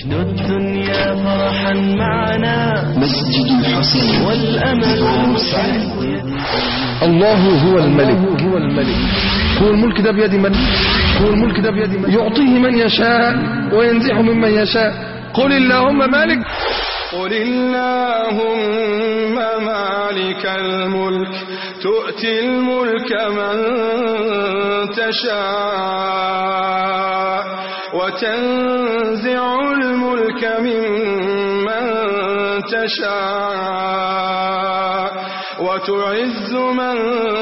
نشد الدنيا فرحا معنا مسجد الحسين والأمل الله هو الملك هو الملك هو الملك ده بيد من هو الملك ده بيد من يعطيه من يشاء وينزعه ممن يشاء قل اللهم مالك قل اللهم مالك الملك تؤتي الملك من تشاء وتنزع الملك ممن تشاء وتعز من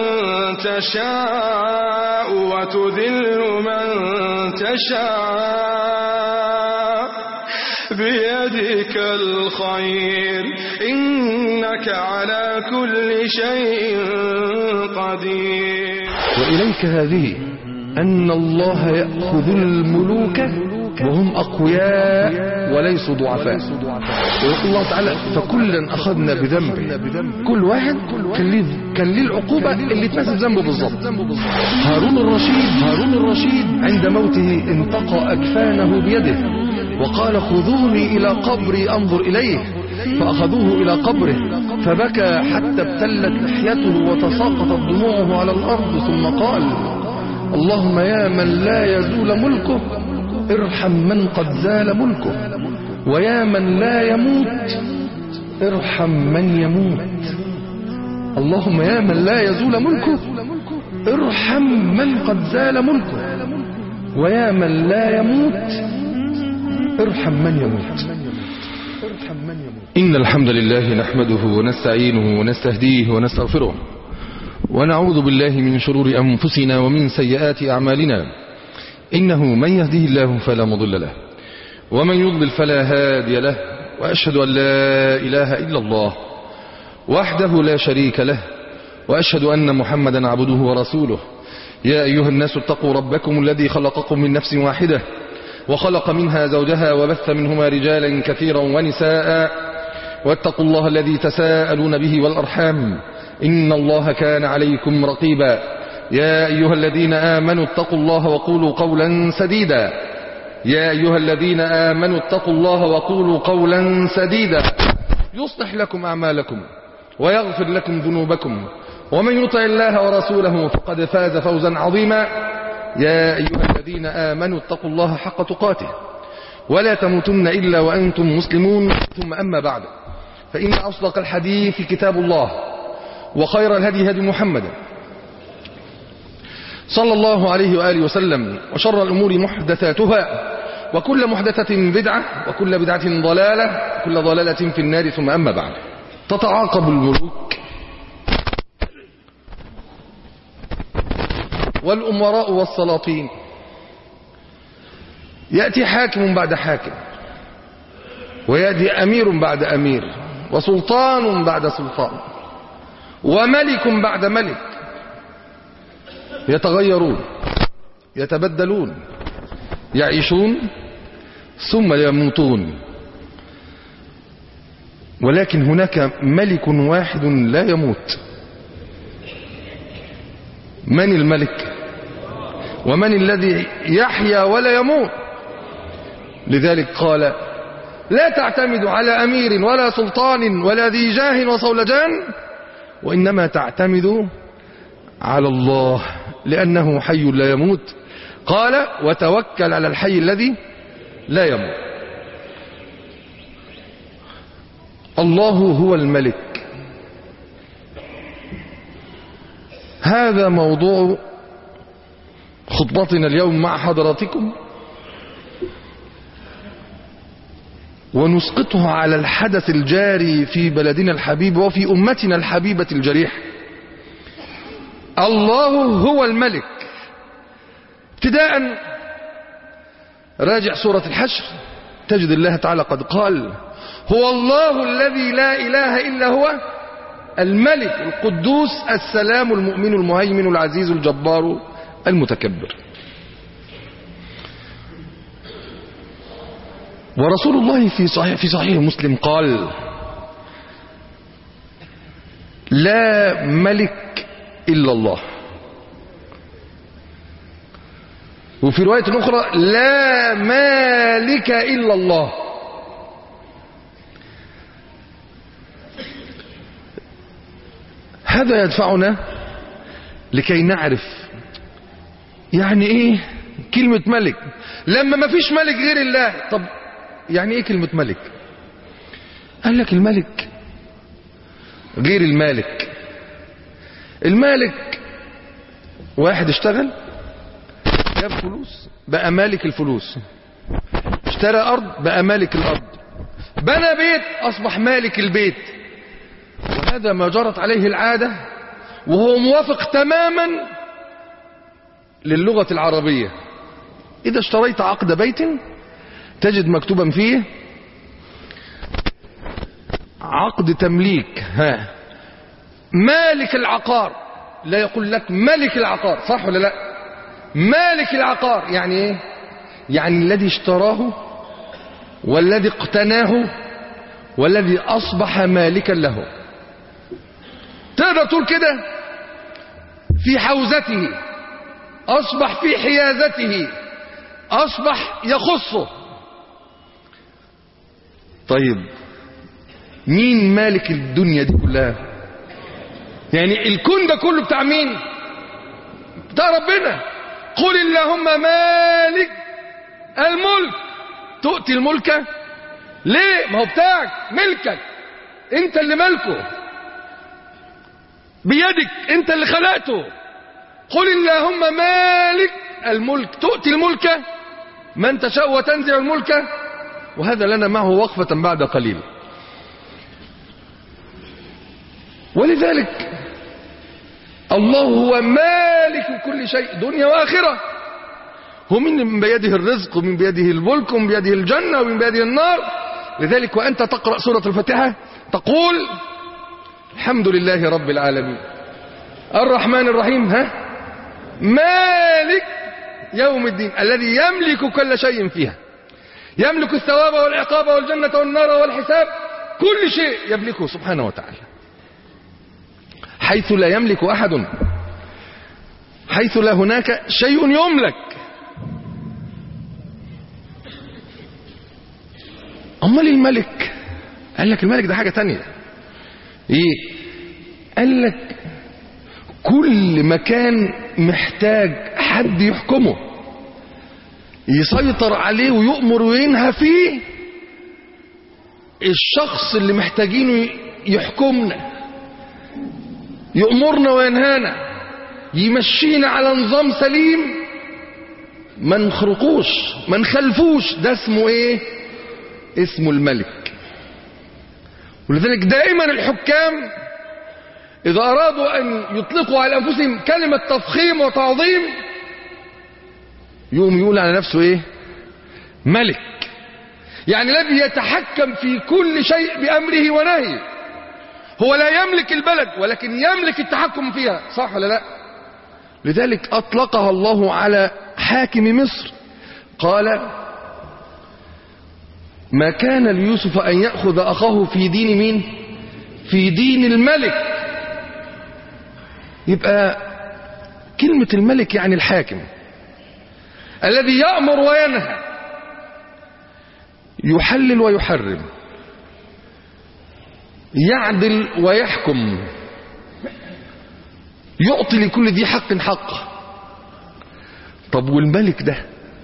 تشاء وتذل من تشاء بيدك الخير إنك على كل شيء قدير وإليك هذه أن الله يأخذ الملوك وهم أقوياء وليسوا ضعفاء ويقول الله تعالى فكلا أخذنا بذنبه كل واحد كان ليه كان ليه العقوبة اللي تناسب ذنبه بالظبط هارون الرشيد هارون الرشيد عند موته انتقى أكفانه بيده وقال خذوني إلى قبري أنظر إليه فأخذوه إلى قبره فبكى حتى ابتلت لحيته وتساقطت دموعه على الأرض ثم قال اللهم يا من لا يزول ملكه ارحم من قد زال ملكه ويا من لا يموت ارحم من يموت اللهم يا من لا يزول ملكه ارحم من قد زال ملكه ويا من لا يموت ارحم من يموت إن الحمد لله نحمده ونستعينه ونستهديه ونستغفره ونعوذ بالله من شرور أنفسنا ومن سيئات أعمالنا إنه من يهده الله فلا مضل له ومن يضلل فلا هادي له وأشهد أن لا إله إلا الله وحده لا شريك له وأشهد أن محمدا عبده ورسوله يا أيها الناس اتقوا ربكم الذي خلقكم من نفس واحدة وخلق منها زوجها وبث منهما رجالا كثيرا ونساء واتقوا الله الذي تساءلون به والأرحام إن الله كان عليكم رقيبا يا أيها الذين آمنوا اتقوا الله وقولوا قولا سديدا يا أيها الذين آمنوا اتقوا الله وقولوا قولا سديدا يصلح لكم أعمالكم ويغفر لكم ذنوبكم ومن يطع الله ورسوله فقد فاز فوزا عظيما يا أيها الذين آمنوا اتقوا الله حق تقاته ولا تموتن إلا وأنتم مسلمون ثم أما بعد فإن أصدق الحديث كتاب الله وخير الهدي هدي محمد صلى الله عليه وآله وسلم وشر الأمور محدثاتها وكل محدثة بدعة وكل بدعة ضلالة وكل ضلالة في النار ثم أما بعد تتعاقب الملوك والأمراء والسلاطين يأتي حاكم بعد حاكم ويأتي أمير بعد أمير وسلطان بعد سلطان وملك بعد ملك يتغيرون يتبدلون يعيشون ثم يموتون ولكن هناك ملك واحد لا يموت من الملك ومن الذي يحيا ولا يموت لذلك قال لا تعتمدوا على أمير ولا سلطان ولا ذي جاه وصولجان وإنما تعتمدوا على الله لأنه حي لا يموت قال وتوكل على الحي الذي لا يموت الله هو الملك هذا موضوع خطبتنا اليوم مع حضراتكم ونسقطه على الحدث الجاري في بلدنا الحبيب وفي أمتنا الحبيبة الجريح الله هو الملك ابتداء راجع سورة الحشر تجد الله تعالى قد قال هو الله الذي لا إله إلا هو الملك القدوس السلام المؤمن المهيمن العزيز الجبار المتكبر ورسول الله في صحيح في صحيح مسلم قال لا ملك إلا الله وفي رواية أخرى لا مالك إلا الله هذا يدفعنا لكي نعرف يعني ايه كلمة ملك لما ما فيش ملك غير الله طب يعني ايه كلمة ملك قال لك الملك غير المالك المالك واحد اشتغل جاب فلوس بقى مالك الفلوس اشترى ارض بقى مالك الارض بنى بيت اصبح مالك البيت وهذا ما جرت عليه العادة وهو موافق تماما للغة العربية إذا اشتريت عقد بيت تجد مكتوبا فيه عقد تمليك ها مالك العقار لا يقول لك ملك العقار صح ولا لا مالك العقار يعني ايه يعني الذي اشتراه والذي اقتناه والذي اصبح مالكا له تقدر تقول كده في حوزته اصبح في حيازته اصبح يخصه طيب مين مالك الدنيا دي كلها يعني الكون ده كله بتاع مين بتاع ربنا قل اللهم مالك الملك تؤتي الملك ليه ما هو بتاعك ملكك انت اللي ملكه بيدك انت اللي خلقته قل اللهم مالك الملك تؤتي الملك من تشاء وتنزع الملك وهذا لنا معه وقفة بعد قليل ولذلك الله هو مالك كل شيء دنيا وآخرة هو من بيده الرزق ومن بيده الملك ومن بيده الجنة ومن بيده النار لذلك وأنت تقرأ سورة الفاتحة تقول الحمد لله رب العالمين الرحمن الرحيم ها مالك يوم الدين الذي يملك كل شيء فيها يملك الثواب والعقاب والجنة والنار والحساب كل شيء يملكه سبحانه وتعالى حيث لا يملك أحد حيث لا هناك شيء يملك أمال الملك قال لك الملك ده حاجة تانية ايه قال لك كل مكان محتاج حد يحكمه يسيطر عليه ويؤمر وينهى فيه الشخص اللي محتاجينه يحكمنا يؤمرنا وينهانا يمشينا على نظام سليم ما نخرقوش ما نخلفوش ده اسمه ايه اسمه الملك ولذلك دائما الحكام إذا أرادوا أن يطلقوا على أنفسهم كلمة تفخيم وتعظيم يقوم يقول على نفسه إيه ملك يعني الذي يتحكم في كل شيء بأمره ونهيه هو لا يملك البلد ولكن يملك التحكم فيها صح ولا لا لذلك أطلقها الله على حاكم مصر قال ما كان ليوسف أن يأخذ أخاه في دين مين في دين الملك يبقى كلمة الملك يعني الحاكم الذي يأمر وينهى يحلل ويحرم يعدل ويحكم يعطي لكل ذي حق حق طب والملك ده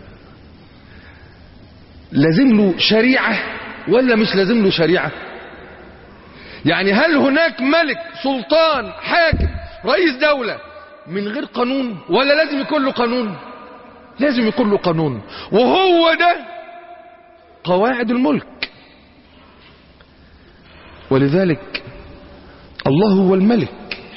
لازم له شريعة ولا مش لازم له شريعة يعني هل هناك ملك سلطان حاكم رئيس دولة من غير قانون ولا لازم يكون له قانون لازم يكون له قانون وهو ده قواعد الملك ولذلك الله هو الملك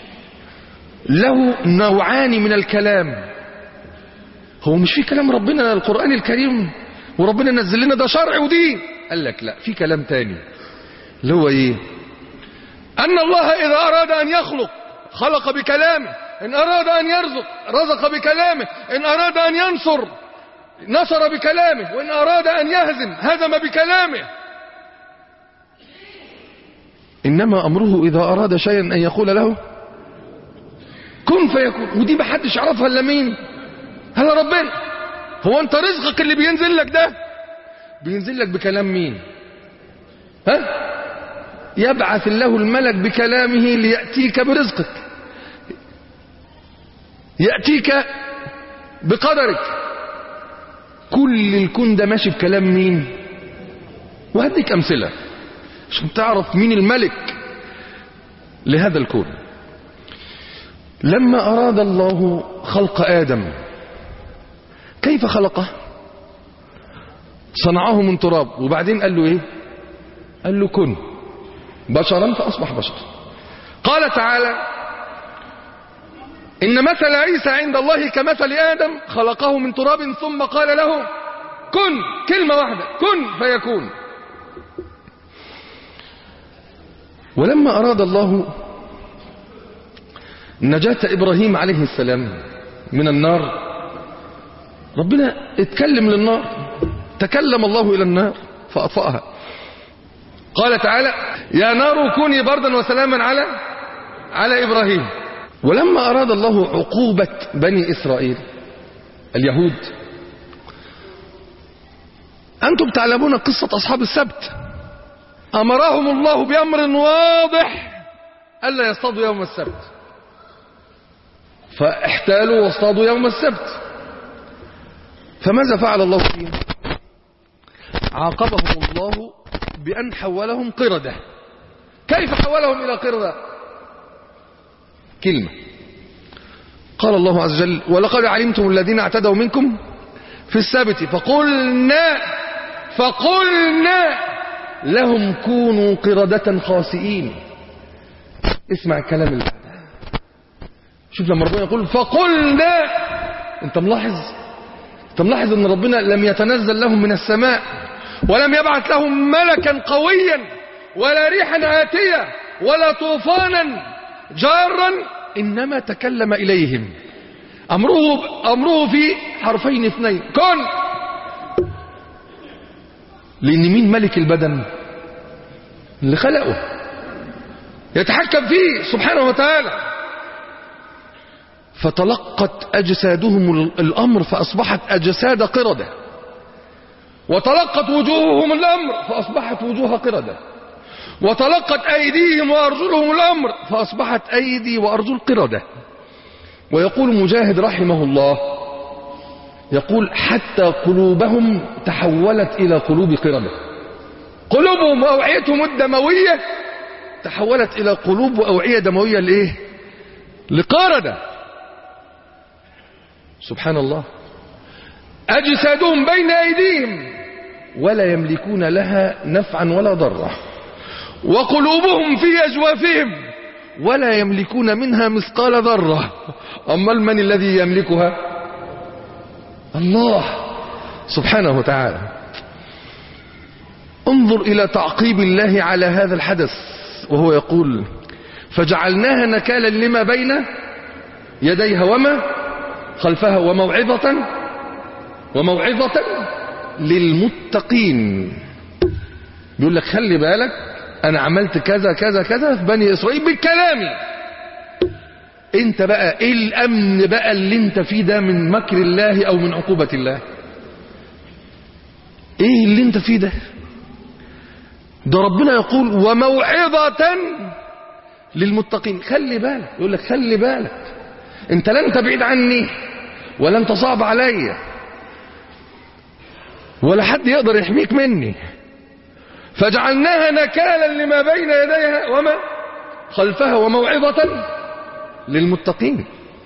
له نوعان من الكلام هو مش في كلام ربنا القرآن الكريم وربنا نزل لنا ده شرع ودين قال لك لا في كلام تاني اللي هو ايه ان الله اذا اراد ان يخلق خلق بكلامه ان اراد ان يرزق رزق بكلامه ان اراد ان ينصر نصر بكلامه وان اراد ان يهزم هزم بكلامه انما امره اذا اراد شيئا ان يقول له كن فيكون ودي ما حدش يعرفها الا مين هلا ربنا هو انت رزقك اللي بينزل لك ده بينزل لك بكلام مين ها يبعث الله الملك بكلامه ليأتيك برزقك يأتيك بقدرك كل الكون ده ماشي بكلام مين وهديك أمثلة عشان تعرف مين الملك لهذا الكون لما أراد الله خلق آدم كيف خلقه صنعه من تراب وبعدين قال له ايه قال له كن بشرا فأصبح بشرا قال تعالى إن مثل عيسى عند الله كمثل آدم خلقه من تراب ثم قال له كن كلمة واحدة كن فيكون ولما أراد الله نجاة إبراهيم عليه السلام من النار ربنا اتكلم للنار تكلم الله إلى النار فأطفأها قال تعالى يا نار كوني بردا وسلاما على على إبراهيم ولما أراد الله عقوبة بني إسرائيل اليهود أنتم تعلمون قصة أصحاب السبت أمرهم الله بأمر واضح ألا يصطادوا يوم السبت فاحتالوا واصطادوا يوم السبت فماذا فعل الله فيهم عاقبهم الله بأن حولهم قردة كيف حولهم إلى قردة كلمة قال الله عز وجل ولقد علمتم الذين اعتدوا منكم في السبت فقلنا فقلنا لهم كونوا قردة خاسئين اسمع الكلام اللي شوف لما ربنا يقول فقلنا انت ملاحظ انت ملاحظ ان ربنا لم يتنزل لهم من السماء ولم يبعث لهم ملكا قويا ولا ريحا آتية ولا طوفانا جارا إنما تكلم إليهم أمره, أمره في حرفين اثنين كن لأن مين ملك البدن اللي خلقه يتحكم فيه سبحانه وتعالى فتلقت أجسادهم الأمر فأصبحت أجساد قردة وتلقت وجوههم الأمر فأصبحت وجوه قردة وتلقت أيديهم وأرجلهم الأمر فأصبحت أيدي وأرجل قردة ويقول مجاهد رحمه الله يقول حتى قلوبهم تحولت إلى قلوب قردة قلوبهم وأوعيتهم الدموية تحولت إلى قلوب وأوعية دموية لإيه لقردة سبحان الله أجسادهم بين أيديهم ولا يملكون لها نفعا ولا ضرا وقلوبهم في أجوافهم ولا يملكون منها مثقال ذرة أما من الذي يملكها الله سبحانه وتعالى انظر إلى تعقيب الله على هذا الحدث وهو يقول فجعلناها نكالا لما بين يديها وما خلفها وموعظة وموعظة للمتقين بيقول لك خلي بالك انا عملت كذا كذا كذا في بني اسرائيل بالكلام انت بقى ايه الامن بقى اللي انت فيه ده من مكر الله او من عقوبة الله ايه اللي انت فيه ده ده ربنا يقول وموعظة للمتقين خلي بالك يقول لك خلي بالك انت لا انت بعيد عني ولا انت صعب عليا ولا حد يقدر يحميك مني فجعلناها نكالا لما بين يديها وما خلفها وموعظة للمتقين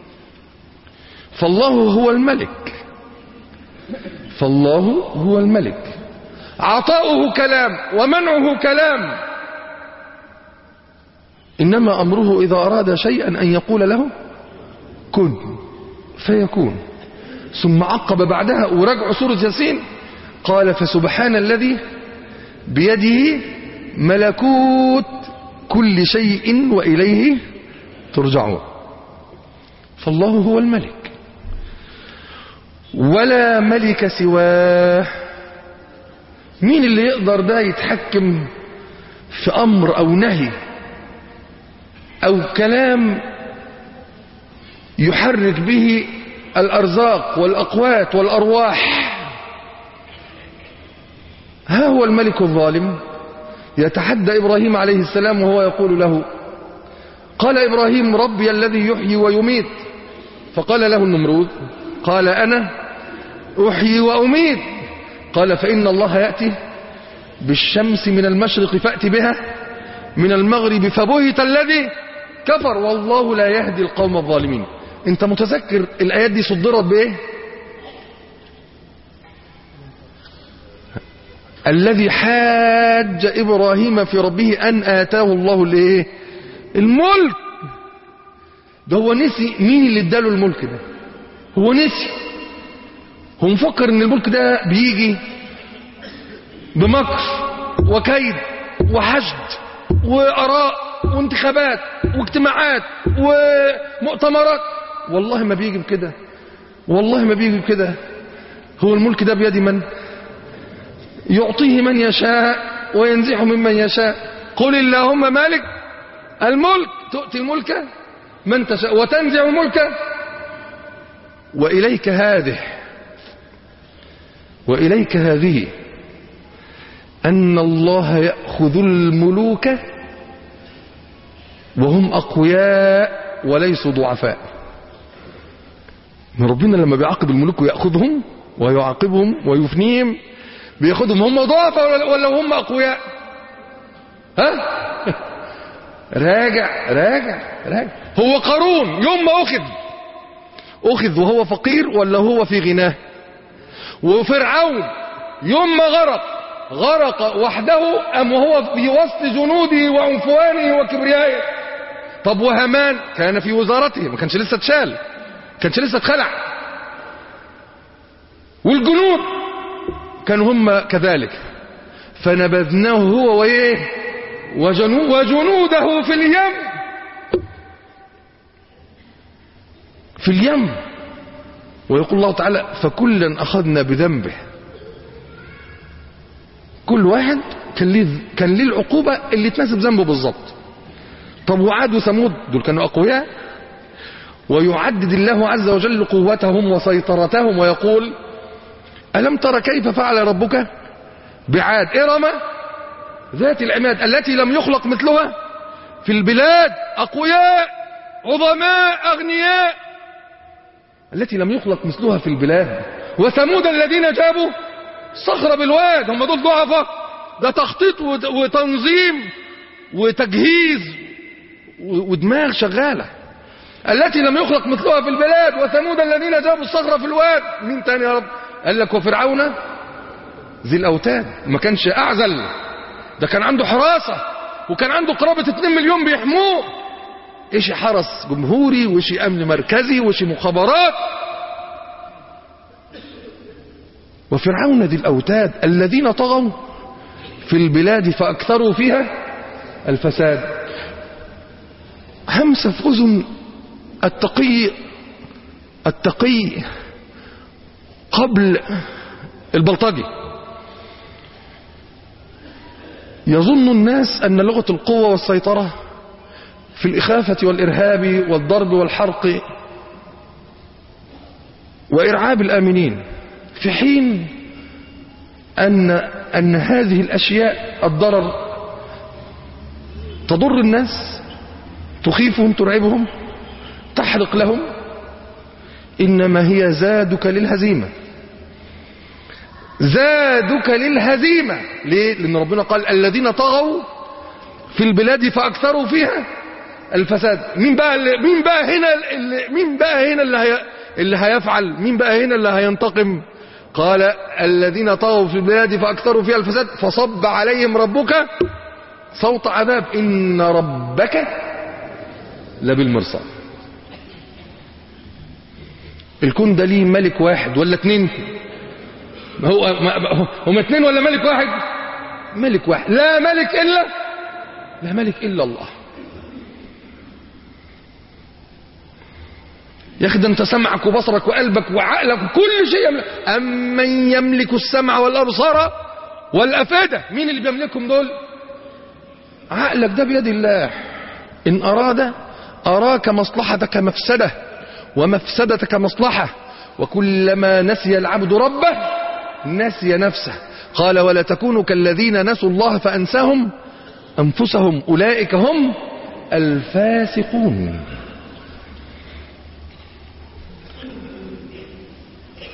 فالله هو الملك فالله هو الملك عطاؤه كلام ومنعه كلام إنما أمره إذا أراد شيئا أن يقول له كن فيكون ثم عقب بعدها ورجع سورة ياسين قال فسبحان الذي بيده ملكوت كل شيء وإليه ترجعون فالله هو الملك ولا ملك سواه مين اللي يقدر ده يتحكم في أمر أو نهي أو كلام يحرك به الأرزاق والأقوات والأرواح ها هو الملك الظالم يتحدى إبراهيم عليه السلام وهو يقول له قال إبراهيم ربي الذي يحيي ويميت فقال له النمرود قال أنا أحيي وأميت قال فإن الله يأتي بالشمس من المشرق فأتي بها من المغرب فبهت الذي كفر والله لا يهدي القوم الظالمين انت متذكر الآيات دي صدرت بإيه الذي حاج إبراهيم في ربه أن آتاه الله الايه الملك ده هو نسي مين اللي اداله الملك ده هو نسي هو مفكر ان الملك ده بيجي بمكر وكيد وحشد وآراء وانتخابات واجتماعات ومؤتمرات والله ما بيجي بكده والله ما بيجي بكده هو الملك ده بيد من يعطيه من يشاء وينزح ممن يشاء قل اللهم مالك الملك تؤتي الملك من تشاء وتنزع الملك وإليك هذه وإليك هذه أن الله يأخذ الملوك وهم أقوياء وليسوا ضعفاء ربنا لما بيعاقب الملوك ويأخذهم ويعاقبهم ويفنيهم بياخدهم هم ضعفاء ولا ولا هم أقوياء ها راجع راجع راجع هو قارون يوم ما أخذ أخذ وهو فقير ولا هو في غناه وفرعون يوم ما غرق غرق وحده أم وهو في وسط جنوده وعنفوانه وكبريائه طب وهامان كان في وزارته ما كانش لسه اتشال ما كانش لسه اتخلع والجنود كانوا هم كذلك فنبذناه هو وايه وجنو وجنوده في اليم في اليم ويقول الله تعالى فكلا أخذنا بذنبه كل واحد كان ليه كان ليه العقوبة اللي تناسب ذنبه بالظبط طب وعاد وثمود دول كانوا أقوياء ويعدد الله عز وجل قوتهم وسيطرتهم ويقول ألم تر كيف فعل ربك بعاد إرم ذات العماد التي لم يخلق مثلها في البلاد أقوياء عظماء أغنياء التي لم يخلق مثلها في البلاد وثمود الذين جابوا صخر بالواد هم دول ضعفة ده تخطيط وتنظيم وتجهيز ودماغ شغالة التي لم يخلق مثلها في البلاد وثمود الذين جابوا الصخر في الواد مين تاني يا رب قال لك وفرعون ذي الأوتاد ما كانش أعزل ده كان عنده حراسة وكان عنده قرابة 2 مليون بيحموه ايش حرس جمهوري وإيش امن مركزي وإيش مخابرات وفرعون ذي الأوتاد الذين طغوا في البلاد فأكثروا فيها الفساد همسة في أذن التقي التقي قبل البلطجي يظن الناس أن لغة القوة والسيطرة في الإخافة والإرهاب والضرب والحرق وإرعاب الآمنين في حين أن, أن هذه الأشياء الضرر تضر الناس تخيفهم ترعبهم تحرق لهم إنما هي زادك للهزيمة زادك للهزيمة ليه؟ لأن ربنا قال الذين طغوا في البلاد فأكثروا فيها الفساد مين بقى اللي مين بقى هنا اللي مين بقى هنا اللي هي اللي هيفعل مين بقى هنا اللي هينتقم قال الذين طغوا في البلاد فأكثروا فيها الفساد فصب عليهم ربك صوت عذاب إن ربك لبالمرصاد الكون ده ليه ملك واحد ولا اتنين هو هم اتنين ولا ملك واحد ملك واحد لا ملك إلا لا ملك إلا الله يا اخي ده انت سمعك وبصرك وقلبك وعقلك وكل شيء يملك امن يملك السمع والابصار والافئده مين اللي بيملكهم دول عقلك ده بيد الله ان اراد اراك مصلحتك مفسده ومفسدتك مصلحه وكلما نسي العبد ربه نسي نفسه قال ولا تكونوا كالذين نسوا الله فانساهم انفسهم اولئك هم الفاسقون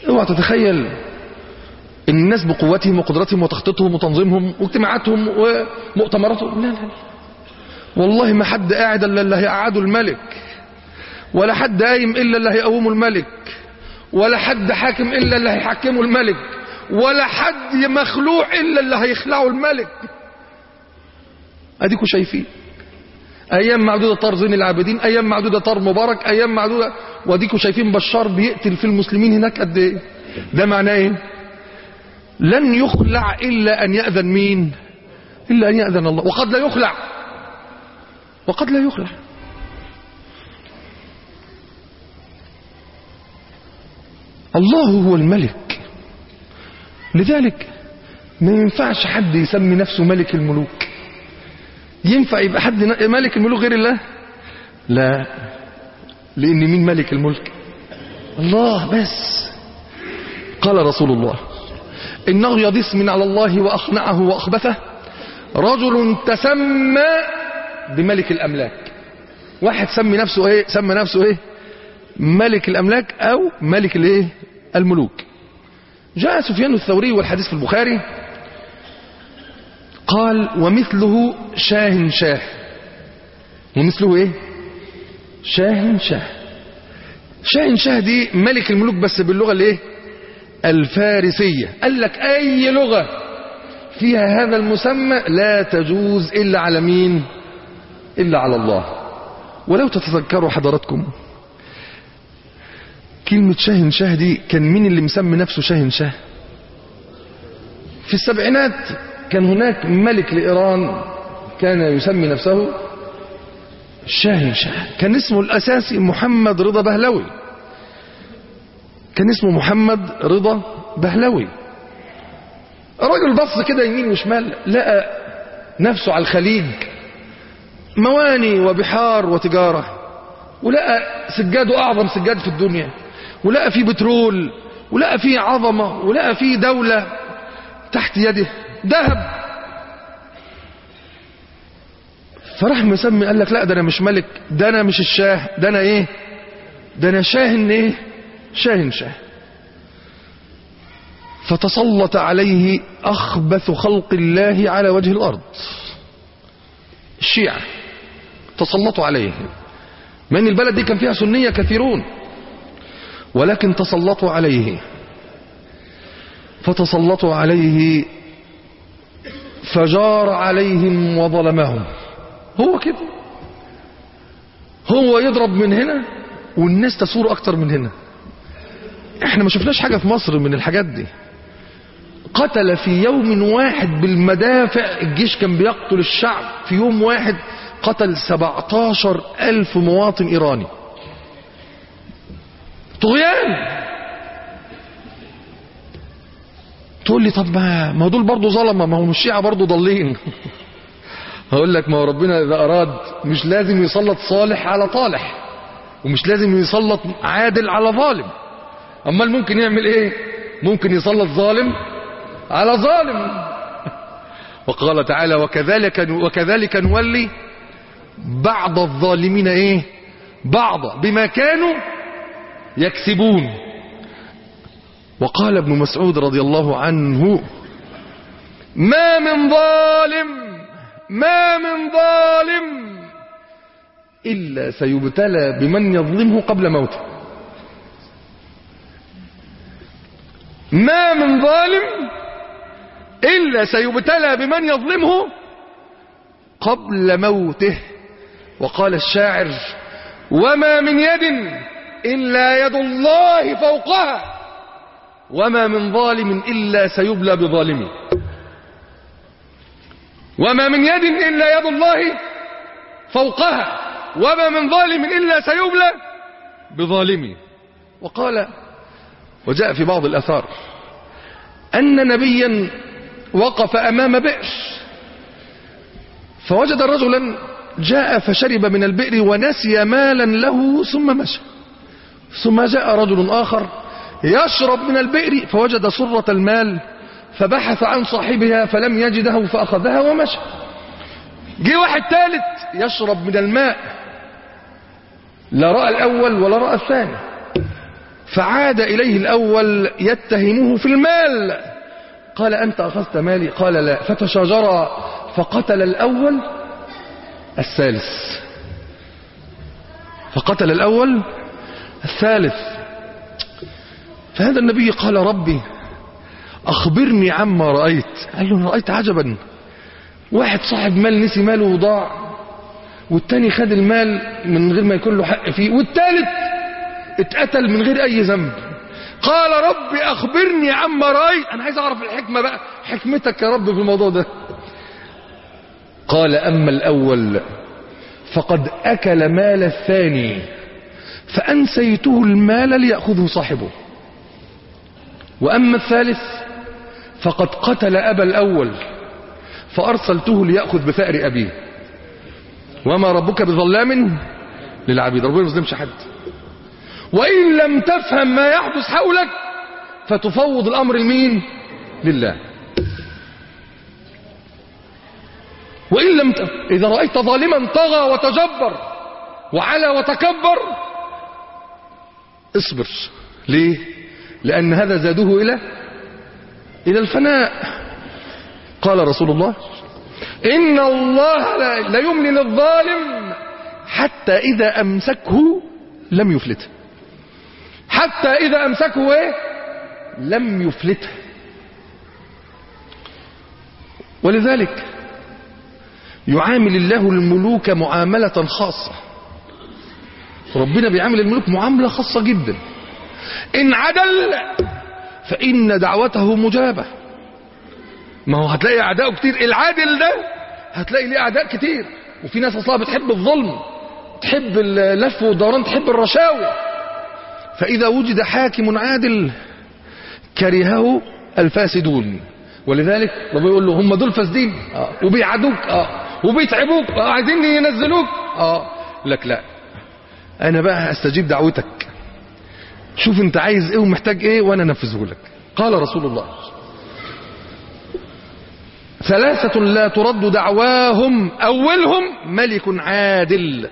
اوعى تتخيل ان الناس بقوتهم وقدرتهم وتخطيطهم وتنظيمهم واجتماعاتهم ومؤتمراتهم لا لا لا والله ما حد قاعد الا اللي هيقعده الملك ولا حد قايم الا اللي هيقومه الملك ولا حد حاكم الا اللي هيحكمه الملك ولا حد مخلوع الا اللي هيخلعه الملك اديكوا شايفين ايام معدوده طار زين العابدين ايام معدوده طار مبارك ايام معدوده واديكوا شايفين بشار بيقتل في المسلمين هناك قد ايه ده معناه ايه لن يخلع الا ان ياذن مين الا ان ياذن الله وقد لا يخلع وقد لا يخلع الله هو الملك لذلك ما ينفعش حد يسمي نفسه ملك الملوك ينفع يبقى حد ملك الملوك غير الله لا لان مين ملك الملك الله بس قال رسول الله انه يض اسم على الله واخنعه واخبثه رجل تسمى بملك الاملاك واحد سمي نفسه ايه سمى نفسه ايه ملك الاملاك او ملك الايه الملوك جاء سفيان الثوري والحديث في البخاري قال ومثله شاه شاه ومثله ايه شاه شاه شاه شاه دي ملك الملوك بس باللغة الايه الفارسية قال لك اي لغة فيها هذا المسمى لا تجوز الا على مين الا على الله ولو تتذكروا حضراتكم كلمة شاه شاه دي كان مين اللي مسمي نفسه شاه شاه في السبعينات كان هناك ملك لإيران كان يسمي نفسه شاه شاه كان اسمه الأساسي محمد رضا بهلوي كان اسمه محمد رضا بهلوي الراجل بص كده يمين وشمال لقى نفسه على الخليج مواني وبحار وتجارة ولقى سجاده أعظم سجاد في الدنيا ولقى فيه بترول ولقى فيه عظمة ولقى فيه دولة تحت يده ذهب فراح مسمي قال لك لا ده انا مش ملك ده انا مش الشاه ده انا ايه ده انا شاهن ايه شاهن شاه فتسلط عليه اخبث خلق الله على وجه الارض الشيعة تسلطوا عليه من البلد دي كان فيها سنية كثيرون ولكن تسلطوا عليه فتسلطوا عليه فجار عليهم وظلمهم هو كده هو يضرب من هنا والناس تثور اكتر من هنا احنا ما شفناش حاجة في مصر من الحاجات دي قتل في يوم واحد بالمدافع الجيش كان بيقتل الشعب في يوم واحد قتل 17 ألف مواطن إيراني طغيان تقول لي طب ما ما دول برضه ظلمه ما هم الشيعة برضه ضالين هقول لك ما هو ربنا إذا أراد مش لازم يسلط صالح على طالح ومش لازم يسلط عادل على ظالم أمال ممكن يعمل إيه ممكن يسلط ظالم على ظالم وقال تعالى وكذلك وكذلك نولي بعض الظالمين ايه بعض بما كانوا يكسبون وقال ابن مسعود رضي الله عنه ما من ظالم ما من ظالم إلا سيبتلى بمن يظلمه قبل موته ما من ظالم إلا سيبتلى بمن يظلمه قبل موته وقال الشاعر وما من يد إلا يد الله فوقها وما من ظالم إلا سيبلى بظالمه وما من يد إلا يد الله فوقها وما من ظالم إلا سيبلى بظالمه وقال وجاء في بعض الأثار أن نبيا وقف أمام بئر فوجد رجلا جاء فشرب من البئر ونسي مالا له ثم مشى ثم جاء رجل آخر يشرب من البئر فوجد سرة المال فبحث عن صاحبها فلم يجده فأخذها ومشى جه واحد ثالث يشرب من الماء لا رأى الأول ولا رأى الثاني فعاد إليه الأول يتهمه في المال قال أنت أخذت مالي قال لا فتشاجرا فقتل الأول الثالث فقتل الأول الثالث فهذا النبي قال ربي أخبرني عما رأيت قال له أنا رأيت عجبا واحد صاحب مال نسي ماله وضاع والتاني خد المال من غير ما يكون له حق فيه والتالت اتقتل من غير أي ذنب قال ربي أخبرني عما رأيت أنا عايز أعرف الحكمة بقى حكمتك يا رب في الموضوع ده قال أما الأول فقد أكل مال الثاني فأنسيته المال ليأخذه صاحبه وأما الثالث فقد قتل أبا الأول فأرسلته ليأخذ بثأر أبيه وما ربك بظلام للعبيد ربنا ما يظلمش حد وإن لم تفهم ما يحدث حولك فتفوض الأمر لمين لله وإن لم ت... إذا رأيت ظالما طغى وتجبر وعلى وتكبر اصبر ليه لأن هذا زاده إلى إلى الفناء قال رسول الله إن الله لا, لا يملي للظالم حتى إذا أمسكه لم يفلته حتى إذا أمسكه إيه؟ لم يفلته ولذلك يعامل الله الملوك معاملة خاصة ربنا بيعامل الملوك معاملة خاصة جدا إن عدل فإن دعوته مجابة ما هو هتلاقي أعداء كتير العادل ده هتلاقي ليه أعداء كتير وفي ناس أصلا بتحب الظلم تحب اللف والدوران تحب الرشاوي فإذا وجد حاكم عادل كرهه الفاسدون ولذلك ربنا يقول له هم دول فاسدين آه. وبيعادوك اه وبيتعبوك آه. عايزين ينزلوك اه لك لا انا بقى استجيب دعوتك شوف انت عايز ايه ومحتاج ايه وانا انفذه لك قال رسول الله ثلاثة لا ترد دعواهم أولهم ملك عادل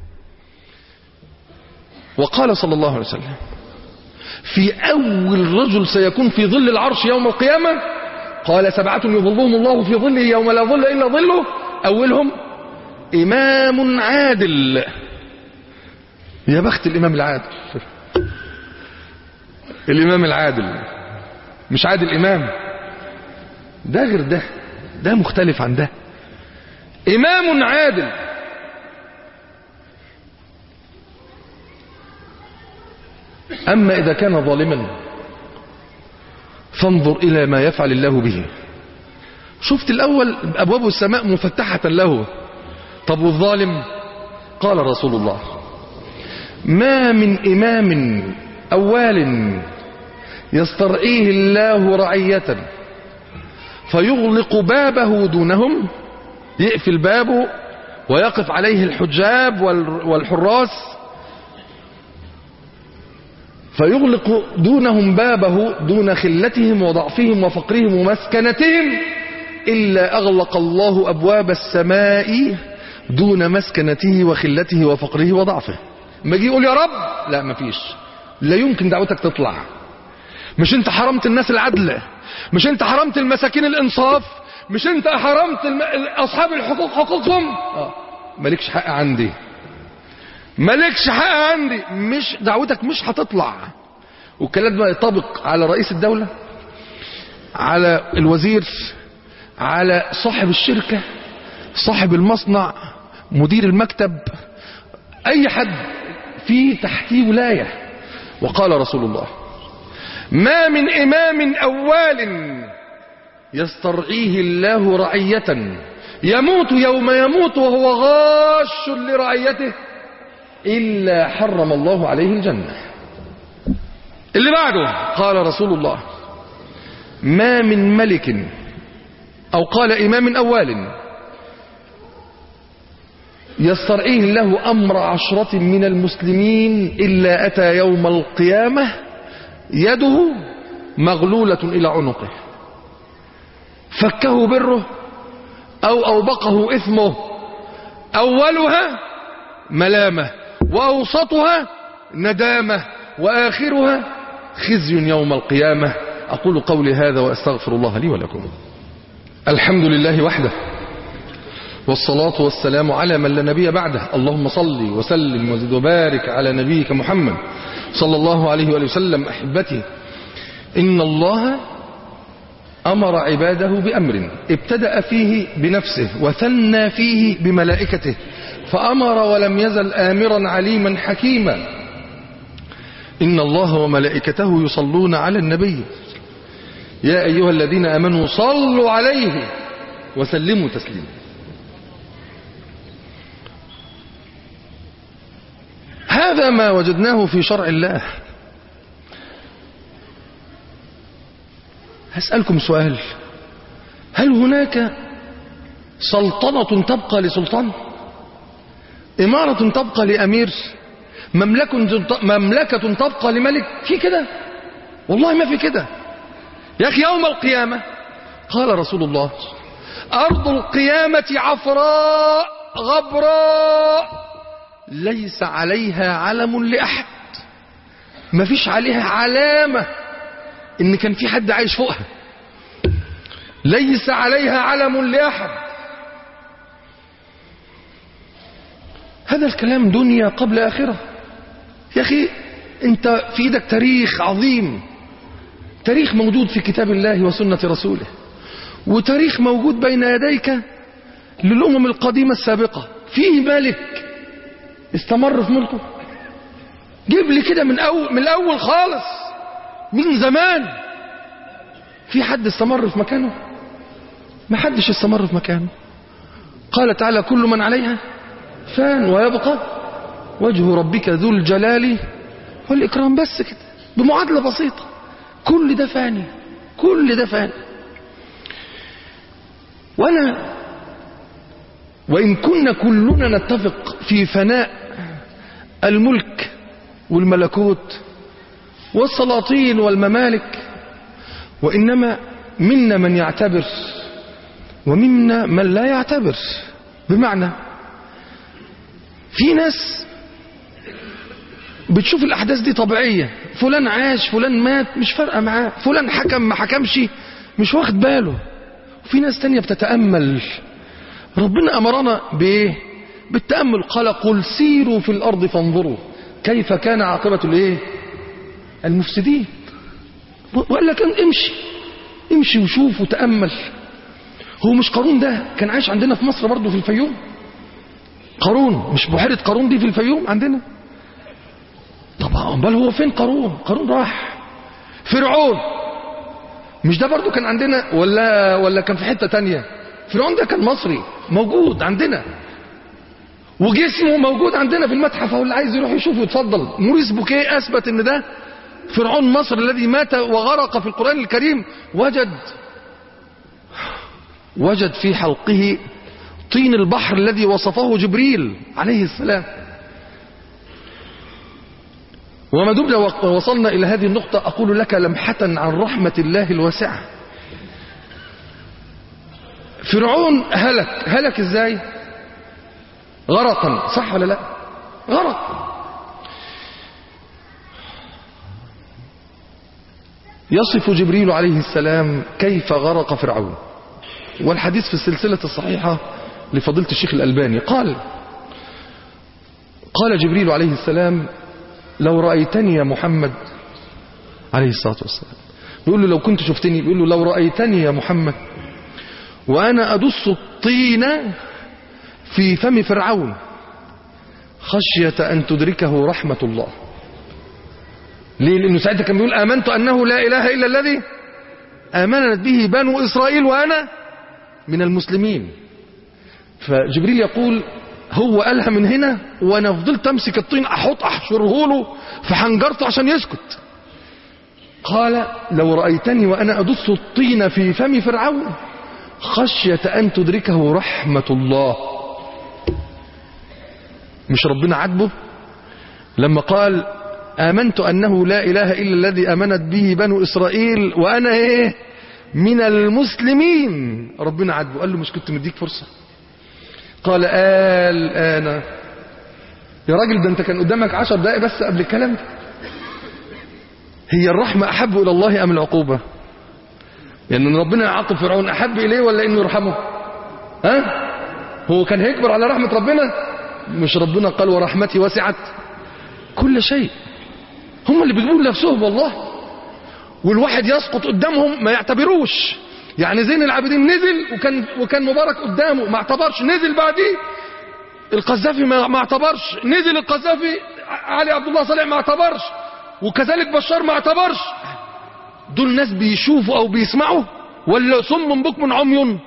وقال صلى الله عليه وسلم في أول رجل سيكون في ظل العرش يوم القيامة قال سبعة يظلهم الله في ظله يوم لا ظل إلا ظله أولهم إمام عادل يا بخت الإمام العادل الإمام العادل مش عادل إمام ده غير ده ده مختلف عن ده إمام عادل أما إذا كان ظالما فانظر إلى ما يفعل الله به شفت الأول أبواب السماء مفتحة له طب والظالم قال رسول الله ما من إمام أوال يسترعيه الله رعية فيغلق بابه دونهم يقفل بابه ويقف عليه الحجاب والحراس فيغلق دونهم بابه دون خلتهم وضعفهم وفقرهم ومسكنتهم إلا أغلق الله أبواب السماء دون مسكنته وخلته وفقره وضعفه ما يجي يقول يا رب لا ما فيش لا يمكن دعوتك تطلع مش انت حرمت الناس العدل مش انت حرمت المساكين الانصاف مش انت حرمت الم... اصحاب الحقوق حقوقهم اه مالكش حق عندي مالكش حق عندي مش دعوتك مش هتطلع والكلام ده يطبق على رئيس الدولة على الوزير على صاحب الشركة صاحب المصنع مدير المكتب اي حد في تحتيه ولاية وقال رسول الله ما من إمام أول يسترعيه الله رعية يموت يوم يموت وهو غاش لرعيته إلا حرم الله عليه الجنة اللي بعده قال رسول الله ما من ملك أو قال إمام أول يسترعيه الله أمر عشرة من المسلمين إلا أتى يوم القيامة يده مغلولة إلى عنقه فكه بره أو أوبقه إثمه أولها ملامة وأوسطها ندامة وآخرها خزي يوم القيامة أقول قولي هذا وأستغفر الله لي ولكم الحمد لله وحده والصلاة والسلام على من لا نبي بعده اللهم صل وسلم وزد وبارك على نبيك محمد صلى الله عليه وآله وسلم أحبتي إن الله أمر عباده بأمر ابتدأ فيه بنفسه وثنى فيه بملائكته فأمر ولم يزل آمرا عليما حكيما إن الله وملائكته يصلون على النبي يا أيها الذين آمنوا صلوا عليه وسلموا تسليما هذا ما وجدناه في شرع الله هسألكم سؤال هل هناك سلطنة تبقى لسلطان إمارة تبقى لأمير مملكة مملكة تبقى لملك في كده والله ما في كده يا أخي يوم القيامة قال رسول الله أرض القيامة عفراء غبراء ليس عليها علم لأحد ما فيش عليها علامة إن كان في حد عايش فوقها ليس عليها علم لأحد هذا الكلام دنيا قبل آخرة يا أخي أنت في إيدك تاريخ عظيم تاريخ موجود في كتاب الله وسنة رسوله وتاريخ موجود بين يديك للأمم القديمة السابقة فيه ملك استمر في ملكه جيب لي كده من أول من الأول خالص من زمان في حد استمر في مكانه ما حدش استمر في مكانه قال تعالى كل من عليها فان ويبقى وجه ربك ذو الجلال والإكرام بس كده بمعادلة بسيطة كل ده فاني كل ده فاني وأنا وإن كنا كلنا نتفق في فناء الملك والملكوت والسلاطين والممالك وإنما منا من يعتبر ومنا من لا يعتبر بمعنى في ناس بتشوف الأحداث دي طبيعية فلان عاش فلان مات مش فارقة معاه فلان حكم ما حكمش مش واخد باله وفي ناس تانية بتتأمل ربنا أمرنا بإيه بالتأمل قال قل سيروا في الأرض فانظروا كيف كان عاقبة الإيه المفسدين وقال لك امشي امشي وشوف وتأمل هو مش قارون ده كان عايش عندنا في مصر برضه في الفيوم قارون مش بحيرة قارون دي في الفيوم عندنا طبعا امال هو فين قارون قارون راح فرعون مش ده برضه كان عندنا ولا ولا كان في حتة تانية فرعون ده كان مصري موجود عندنا وجسمه موجود عندنا في المتحف واللي عايز يروح يشوفه يتفضل موريس بوكيه اثبت ان ده فرعون مصر الذي مات وغرق في القرآن الكريم وجد وجد في حلقه طين البحر الذي وصفه جبريل عليه السلام وما دمنا وصلنا إلى هذه النقطة أقول لك لمحة عن رحمة الله الواسعة فرعون هلك هلك ازاي غرقا صح ولا لا غرق يصف جبريل عليه السلام كيف غرق فرعون والحديث في السلسلة الصحيحة لفضيلة الشيخ الألباني قال قال جبريل عليه السلام لو رأيتني يا محمد عليه الصلاة والسلام بيقول له لو كنت شفتني بيقول له لو رأيتني يا محمد وأنا أدس الطين في فم فرعون خشية أن تدركه رحمة الله ليه لأنه ساعتها كان بيقول آمنت أنه لا إله إلا الذي آمنت به بنو إسرائيل وأنا من المسلمين فجبريل يقول هو قالها من هنا وانا فضلت امسك الطين احط احشره له في حنجرته عشان يسكت قال لو رأيتني وانا ادس الطين في فم فرعون خشية ان تدركه رحمة الله مش ربنا عاتبه لما قال آمنت أنه لا إله إلا الذي آمنت به بنو إسرائيل وأنا إيه من المسلمين ربنا عاتبه قال له مش كنت مديك فرصة قال آل آنا يا راجل ده انت كان قدامك عشر دقايق بس قبل الكلام ده هي الرحمة أحب إلى الله أم العقوبة يعني ان ربنا يعاقب فرعون أحب إليه ولا إنه يرحمه ها هو كان هيكبر على رحمة ربنا مش ربنا قال ورحمتي وسعت كل شيء هم اللي بيجيبوا لنفسهم والله والواحد يسقط قدامهم ما يعتبروش يعني زين العابدين نزل وكان وكان مبارك قدامه ما اعتبرش نزل بعديه القذافي ما ما اعتبرش نزل القذافي علي عبد الله صالح ما اعتبرش وكذلك بشار ما اعتبرش دول ناس بيشوفوا او بيسمعوا ولا صم بكم عمي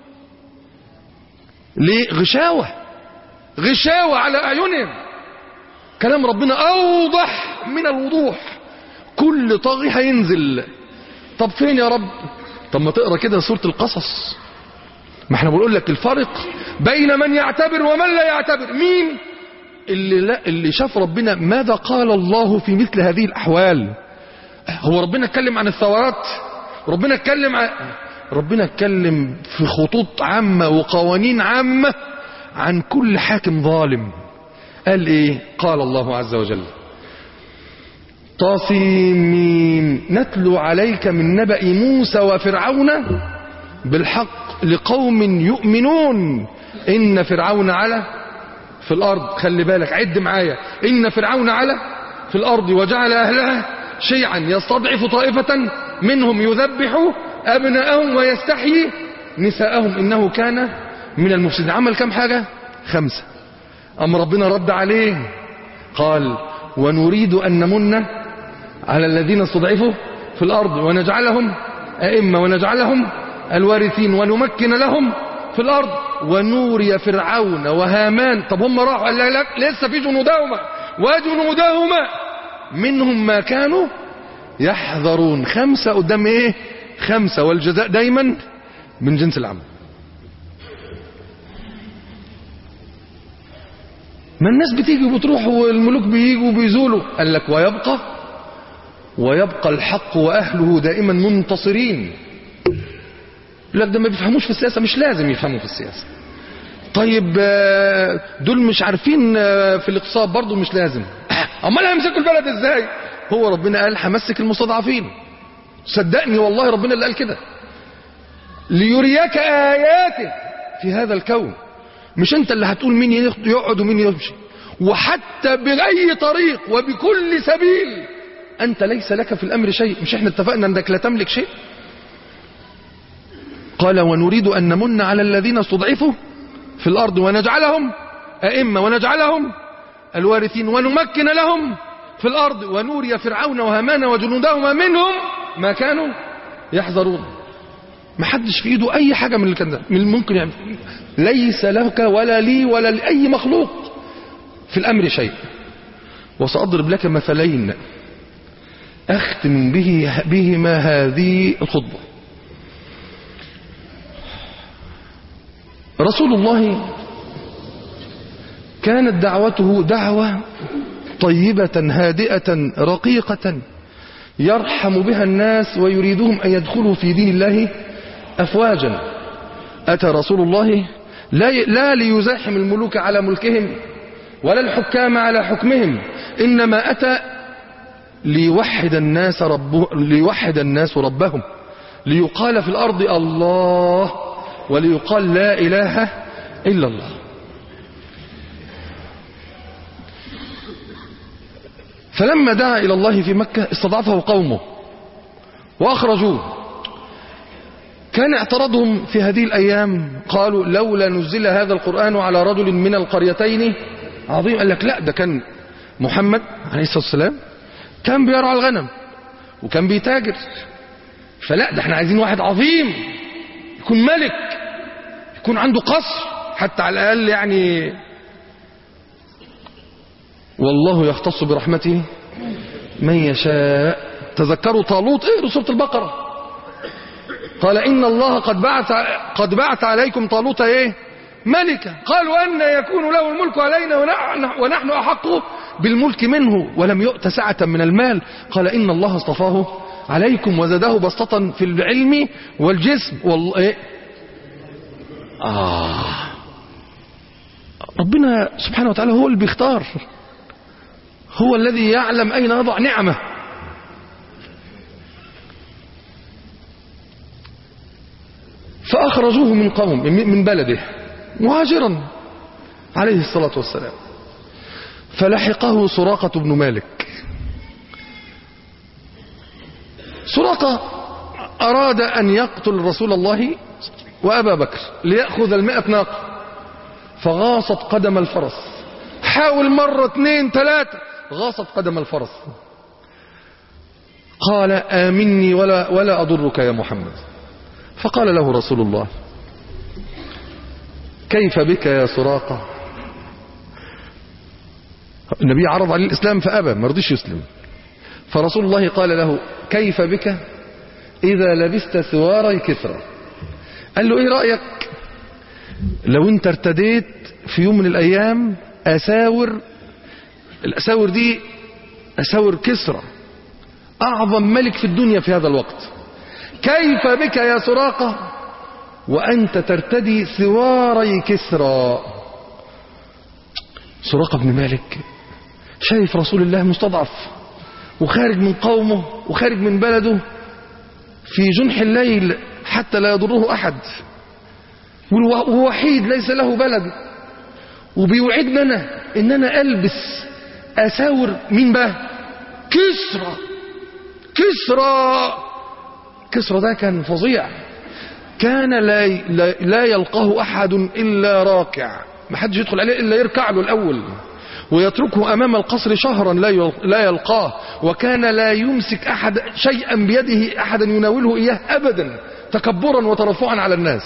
ليه غشاوة غشاوة على أعينهم كلام ربنا أوضح من الوضوح كل طاغي هينزل طب فين يا رب طب ما تقرا كده سورة القصص ما احنا بنقول لك الفرق بين من يعتبر ومن لا يعتبر مين اللي, لا اللي شاف ربنا ماذا قال الله في مثل هذه الأحوال هو ربنا اتكلم عن الثورات ربنا اتكلم عن ربنا اتكلم في خطوط عامة وقوانين عامة عن كل حاكم ظالم قال ايه قال الله عز وجل طاسيم نتلو عليك من نبأ موسى وفرعون بالحق لقوم يؤمنون إن فرعون على في الأرض خلي بالك عد معايا إن فرعون على في الأرض وجعل أهلها شيعا يستضعف طائفة منهم يذبح أبناءهم ويستحيي نساءهم إنه كان من المفسدين عمل كم حاجة خمسة أما ربنا رد عليه قال ونريد أن نمن على الذين استضعفوا في الأرض ونجعلهم أئمة ونجعلهم الوارثين ونمكن لهم في الأرض ونوري فرعون وهامان طب هم راحوا قال لك لسه في جنودهما وجنودهما منهم ما كانوا يحذرون خمسة قدام ايه خمسة والجزاء دايما من جنس العمل ما الناس بتيجي وبتروح والملوك بيجوا وبيزولوا قال لك ويبقى ويبقى الحق وأهله دائما منتصرين لك ده ما بيفهموش في السياسة مش لازم يفهموا في السياسة طيب دول مش عارفين في الاقتصاد برضو مش لازم امال هيمسكوا البلد ازاي هو ربنا قال همسك المستضعفين صدقني والله ربنا اللي قال كده ليريك آياته في هذا الكون مش انت اللي هتقول مين يقعد ومين يمشي وحتى بأي طريق وبكل سبيل أنت ليس لك في الأمر شيء مش احنا اتفقنا أنك لا تملك شيء قال ونريد أن نمن على الذين استضعفوا في الأرض ونجعلهم أئمة ونجعلهم الوارثين ونمكن لهم في الأرض ونوري فرعون وهامان وجنودهما منهم ما كانوا يحذرون ما حدش في ايده اي حاجة من اللي كان ده من الممكن يعمل ليس لك ولا لي ولا لأي مخلوق في الأمر شيء وسأضرب لك مثلين أختم به بهما هذه الخطبة رسول الله كانت دعوته دعوة طيبة هادئة رقيقة يرحم بها الناس ويريدهم أن يدخلوا في دين الله أفواجا أتى رسول الله لا لا ليزاحم الملوك على ملكهم ولا الحكام على حكمهم إنما أتى ليوحد الناس ربه ليوحد الناس ربهم ليقال في الأرض الله وليقال لا إله إلا الله فلما دعا إلى الله في مكة استضعفه قومه وأخرجوه كان اعتراضهم في هذه الأيام قالوا لولا نزل هذا القرآن على رجل من القريتين عظيم قال لك لا ده كان محمد عليه الصلاة والسلام كان بيرعى الغنم وكان بيتاجر فلا ده احنا عايزين واحد عظيم يكون ملك يكون عنده قصر حتى على الأقل يعني والله يختص برحمته من يشاء تذكروا طالوت اقروا سورة البقرة قال إن الله قد بعث قد بعث عليكم طالوت ايه ملكا قالوا أن يكون له الملك علينا ونحن, ونحن أحق بالملك منه ولم يؤت سعة من المال قال إن الله اصطفاه عليكم وزاده بسطة في العلم والجسم والله إيه؟ آه ربنا سبحانه وتعالى هو اللي بيختار هو الذي يعلم أين يضع نعمه أخرجوه من قوم من بلده مهاجرا عليه الصلاة والسلام فلحقه سراقة بن مالك سراقة أراد أن يقتل رسول الله وأبا بكر ليأخذ المئة ناقة فغاصت قدم الفرس حاول مرة اثنين ثلاثة غاصت قدم الفرس قال آمني ولا, ولا أضرك يا محمد فقال له رسول الله كيف بك يا سراقة النبي عرض عليه الإسلام فأبى ما رضيش يسلم فرسول الله قال له كيف بك إذا لبست سواري كسرى قال له إيه رأيك لو انت ارتديت في يوم من الأيام أساور الأساور دي أساور كسرى أعظم ملك في الدنيا في هذا الوقت كيف بك يا سراقة وأنت ترتدي سواري كسرى سراقة بن مالك شايف رسول الله مستضعف وخارج من قومه وخارج من بلده في جنح الليل حتى لا يضره أحد ووحيد ليس له بلد وبيوعدنا أنا إن أنا ألبس أساور مين بقى كسرى كسرى كسرى ده كان فظيع كان لا لا يلقاه أحد إلا راكع ما حدش يدخل عليه إلا يركع له الأول ويتركه أمام القصر شهرا لا لا يلقاه وكان لا يمسك أحد شيئا بيده أحدا يناوله إياه أبدا تكبرا وترفعا على الناس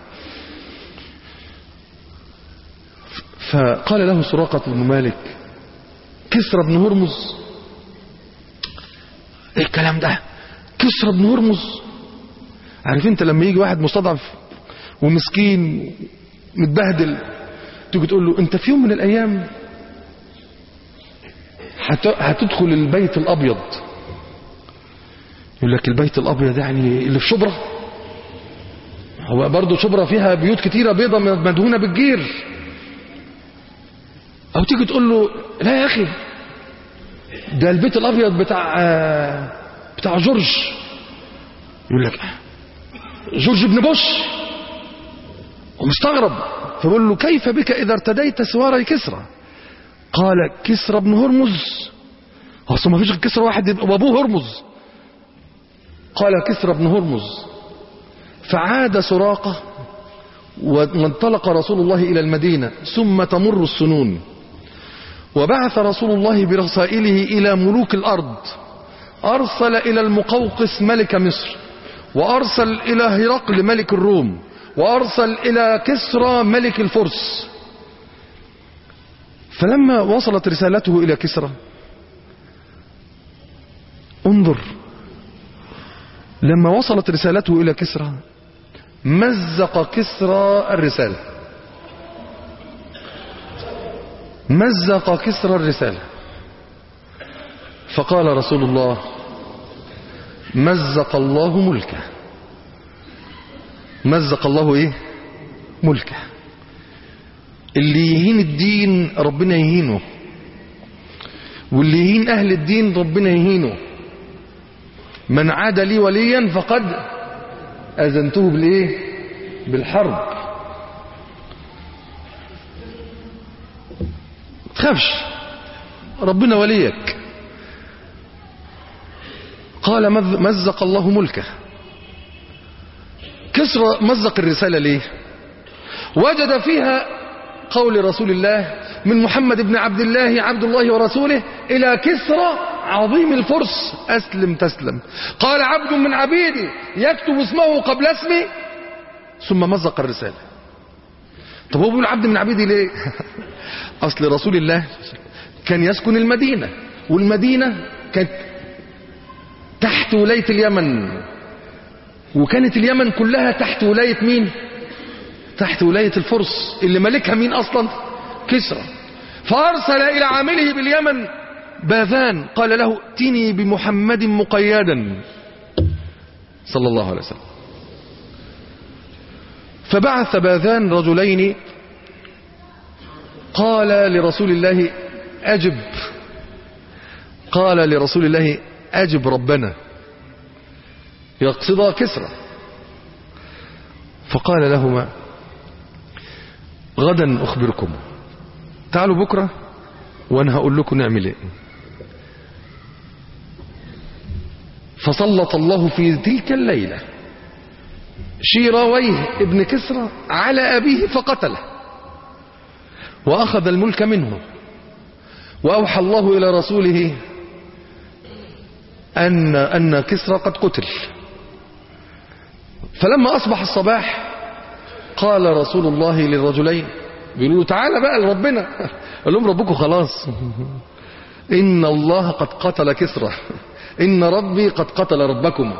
فقال له سراقة بن مالك كسرى بن هرمز ايه الكلام ده كسرى بن هرمز عارف انت لما يجي واحد مستضعف ومسكين متبهدل تيجي تقول له انت في يوم من الايام هتدخل البيت الابيض يقول لك البيت الابيض يعني اللي في شبرا هو برضه شبرا فيها بيوت كتيرة بيضة مدهونة بالجير او تيجي تقول له لا يا اخي ده البيت الابيض بتاع بتاع جورج يقول لك جورج بن بوش ومستغرب فبقول له كيف بك اذا ارتديت سواري كسرى قال كسرى بن هرمز اصل ما فيش غير كسرى واحد يبقى وابوه هرمز قال كسرى بن هرمز فعاد سراقه وانطلق رسول الله الى المدينه ثم تمر السنون وبعث رسول الله برسائله إلى ملوك الأرض أرسل إلى المقوقس ملك مصر وأرسل إلى هرقل ملك الروم وأرسل إلى كسرى ملك الفرس فلما وصلت رسالته إلى كسرى انظر لما وصلت رسالته إلى كسرى مزق كسرى الرسالة مزق كسرى الرسالة فقال رسول الله مزق الله ملكه مزق الله ايه ملكه اللي يهين الدين ربنا يهينه واللي يهين اهل الدين ربنا يهينه من عاد لي وليا فقد اذنته بالايه بالحرب تخافش ربنا وليك قال مزق الله ملكه كسرى مزق الرسالة ليه وجد فيها قول رسول الله من محمد بن عبد الله عبد الله ورسوله إلى كسرى عظيم الفرس أسلم تسلم قال عبد من عبيدي يكتب اسمه قبل اسمي ثم مزق الرسالة طب هو بيقول عبد من عبيدي ليه أصل رسول الله كان يسكن المدينة والمدينة كانت تحت ولاية اليمن وكانت اليمن كلها تحت ولاية مين تحت ولاية الفرس اللي ملكها مين أصلا كسرى فأرسل إلى عامله باليمن باذان قال له ائتني بمحمد مقيدا صلى الله عليه وسلم فبعث باذان رجلين قال لرسول الله أجب قال لرسول الله أجب ربنا يقصد كسرى فقال لهما غدا أخبركم تعالوا بكرة وأنا هقول لكم نعمل إيه فسلط الله في تلك الليلة شيراويه ابن كسرى على أبيه فقتله وأخذ الملك منه وأوحى الله إلى رسوله أن, أن كسرى قد قتل فلما أصبح الصباح قال رسول الله للرجلين بيقولوا له تعالى بقى لربنا قال لهم ربكم خلاص إن الله قد قتل كسرى إن ربي قد قتل ربكم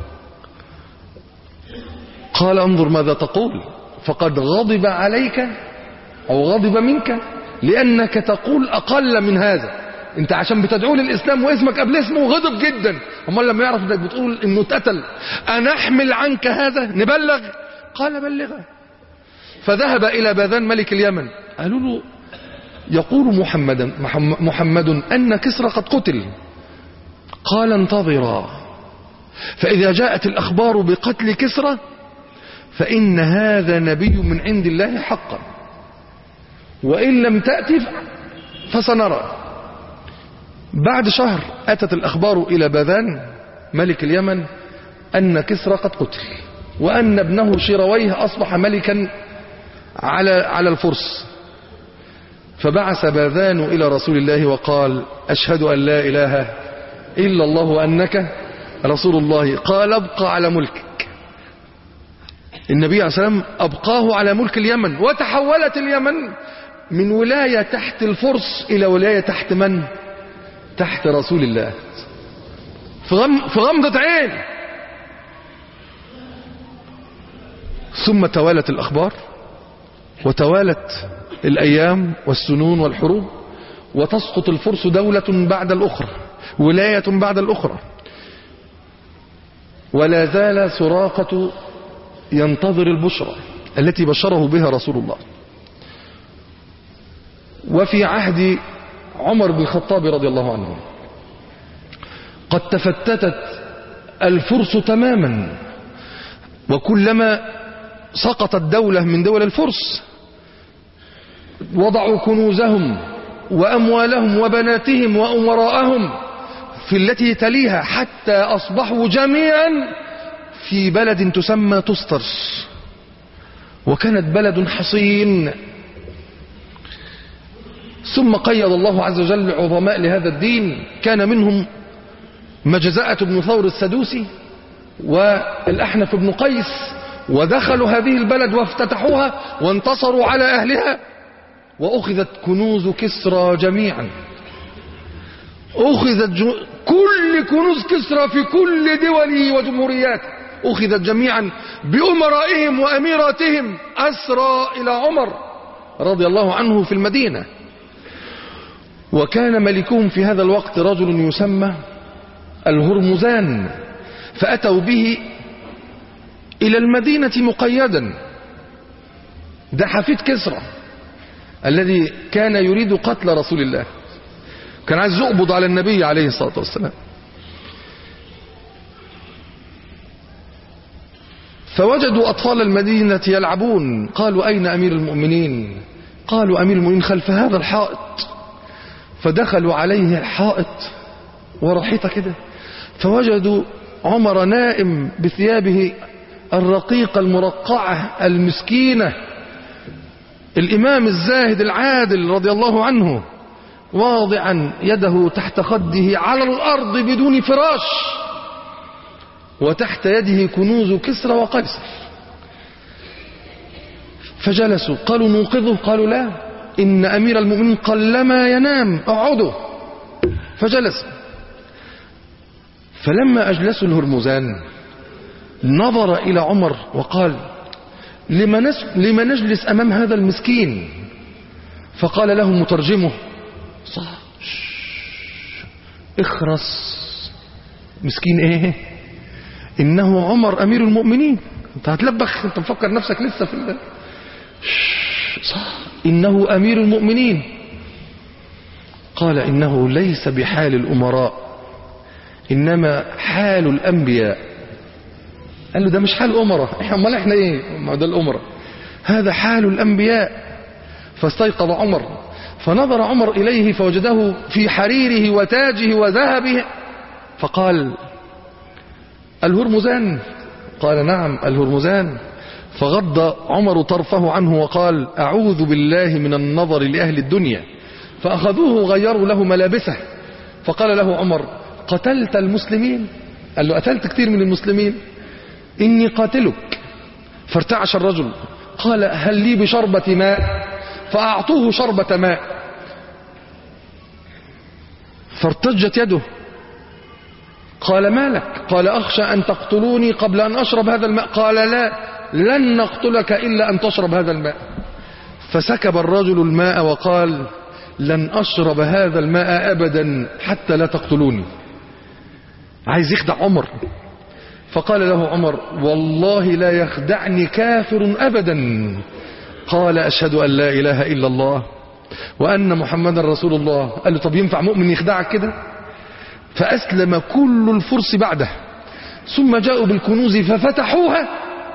قال انظر ماذا تقول فقد غضب عليك أو غضب منك لأنك تقول أقل من هذا انت عشان بتدعو للإسلام واسمك قبل اسمه غضب جدا امال لما يعرف انك بتقول انه اتقتل أنحمل عنك هذا نبلغ قال بلغه فذهب إلى باذان ملك اليمن قالوا له يقول محمدا محمد أن كسرى قد قتل قال انتظرا فإذا جاءت الأخبار بقتل كسرى فإن هذا نبي من عند الله حقا وإن لم تأتي فسنرى بعد شهر أتت الأخبار إلى باذان ملك اليمن أن كسرى قد قتل وأن ابنه شيرويه أصبح ملكا على على الفرس فبعث باذان إلى رسول الله وقال أشهد أن لا إله إلا الله وأنك رسول الله قال ابقى على ملكك النبي عليه الصلاة والسلام أبقاه على ملك اليمن وتحولت اليمن من ولاية تحت الفرس إلى ولاية تحت من تحت رسول الله في, غم في غمضة عين ثم توالت الأخبار وتوالت الأيام والسنون والحروب وتسقط الفرس دولة بعد الأخرى ولاية بعد الأخرى ولا زال سراقة ينتظر البشرى التي بشره بها رسول الله وفي عهد عمر بن الخطاب رضي الله عنه قد تفتتت الفرس تماما وكلما سقطت دولة من دول الفرس وضعوا كنوزهم وأموالهم وبناتهم وأمراءهم في التي تليها حتى أصبحوا جميعا في بلد تسمى تسترس وكانت بلد حصين ثم قيض الله عز وجل عظماء لهذا الدين كان منهم مجزأة بن ثور السدوسي والأحنف بن قيس ودخلوا هذه البلد وافتتحوها وانتصروا على أهلها وأخذت كنوز كسرى جميعا أخذت جو... كل كنوز كسرى في كل دوله وجمهورياته أخذت جميعا بأمرائهم وأميراتهم أسرى إلى عمر رضي الله عنه في المدينة وكان ملكهم في هذا الوقت رجل يسمى الهرمزان فأتوا به إلى المدينة مقيدا ده حفيد كسرى الذي كان يريد قتل رسول الله كان عايز يقبض على النبي عليه الصلاة والسلام فوجدوا أطفال المدينة يلعبون قالوا أين أمير المؤمنين قالوا أمير المؤمنين خلف هذا الحائط فدخلوا عليه الحائط ورحيطة كده فوجدوا عمر نائم بثيابه الرقيقة المرقعة المسكينة الإمام الزاهد العادل رضي الله عنه واضعا يده تحت خده على الأرض بدون فراش وتحت يده كنوز كسرى وقيصر فجلسوا قالوا نوقظه قالوا لا إن أمير المؤمنين قلما ينام اقعدوا فجلس فلما أجلسوا الهرمزان نظر إلى عمر وقال لما, لما نجلس أمام هذا المسكين فقال له مترجمه صح اخرس مسكين ايه انه عمر امير المؤمنين انت هتلبخ انت مفكر نفسك لسه في الله صح انه امير المؤمنين قال انه ليس بحال الامراء انما حال الانبياء قال له ده مش حال أمرة امال احنا ايه ما ده الأمرة هذا حال الأنبياء فاستيقظ عمر فنظر عمر إليه فوجده في حريره وتاجه وذهبه فقال الهرمزان قال نعم الهرمزان فغض عمر طرفه عنه وقال أعوذ بالله من النظر لأهل الدنيا فأخذوه وغيروا له ملابسه فقال له عمر قتلت المسلمين قال له قتلت كثير من المسلمين إني قاتلك فارتعش الرجل قال هل لي بشربة ماء فأعطوه شربة ماء فارتجت يده قال ما لك قال أخشى أن تقتلوني قبل أن أشرب هذا الماء قال لا لن نقتلك إلا أن تشرب هذا الماء فسكب الرجل الماء وقال لن أشرب هذا الماء أبدا حتى لا تقتلوني عايز يخدع عمر فقال له عمر والله لا يخدعني كافر أبدا قال أشهد أن لا إله إلا الله وأن محمدا رسول الله قال له طب ينفع مؤمن يخدعك كده فأسلم كل الفرس بعده ثم جاءوا بالكنوز ففتحوها